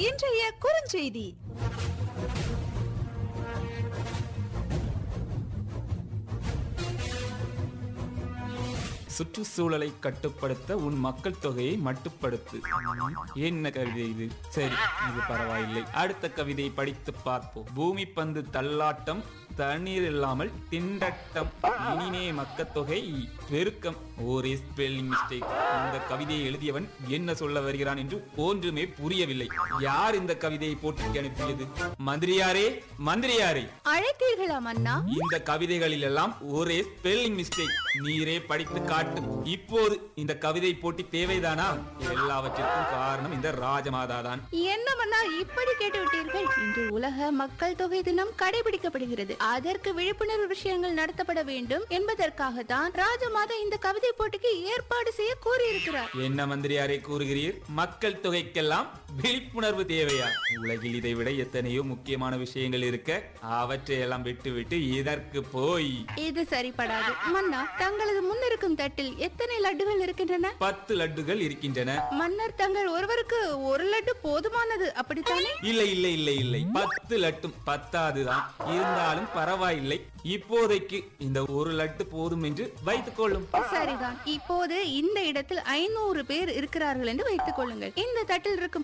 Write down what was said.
இன்றைய குறுஞ்செய்தி சுற்றுச்சூழலை கட்டுப்படுத்த உன் மக்கள் தொகையை மட்டுப்படுத்து என்ன கவிதை இது சரி இது பரவாயில்லை அடுத்த கவிதையை படித்து பார்ப்போம் பூமி பந்து தள்ளாட்டம் தண்ணீர் இல்லாமல் திண்டட்டம் இனிமே மக்கத்தொகை பெருக்கம் ஒரே ஸ்பெல்லிங் மிஸ்டேக் இந்த கவிதையை எழுதியவன் என்ன சொல்ல வருகிறான் என்று ஒன்றுமே புரியவில்லை யார் இந்த கவிதையை போட்டிக்கு அனுப்பியது மந்திரியாரே மந்திரியாரே அழைத்தீர்களா மன்னா இந்த கவிதைகளில் எல்லாம் ஒரே ஸ்பெல்லிங் மிஸ்டேக் நீரே படித்து காட்டு இப்போது இந்த கவிதை போட்டி தேவைதானா எல்லாவற்றிற்கும் காரணம் இந்த ராஜமாதா தான் என்ன மன்னா இப்படி கேட்டு விட்டீர்கள் இன்று உலக மக்கள் தொகை தினம் கடைபிடிக்கப்படுகிறது அதற்கு விழிப்புணர்வு விஷயங்கள் நடத்தப்பட வேண்டும் என்பதற்காக தான் ராஜமாதா இந்த கவிதை போட்டிக்கு ஏற்பாடு செய்ய கூறியிருக்கிறார் என்ன மந்திரியாரே கூறுகிறீர் மக்கள் தொகைக்கெல்லாம் விழிப்புணர்வு தேவையா உலகில் இதை விட எத்தனையோ முக்கியமான விஷயங்கள் இருக்க அவற்றை எல்லாம் விட்டுவிட்டு இதற்கு போய் இது சரிப்படாது மன்னா தங்களது முன்னிருக்கும் தட்டில் எத்தனை லட்டுகள் இருக்கின்றன பத்து லட்டுகள் இருக்கின்றன மன்னர் தங்கள் ஒருவருக்கு ஒரு லட்டு போதுமானது அப்படித்தானே இல்லை இல்லை இல்லை இல்லை பத்து லட்டும் பத்தாதுதான் இருந்தாலும் பரவாயில்லை இப்போதைக்கு இந்த ஒரு லட்டு போதும் என்று வைத்துக் கொள்ளும் சரிதான் இப்போது இந்த இடத்தில் ஐநூறு பேர் இருக்கிறார்கள் என்று வைத்துக் கொள்ளுங்கள் இந்த தட்டில் இருக்கும்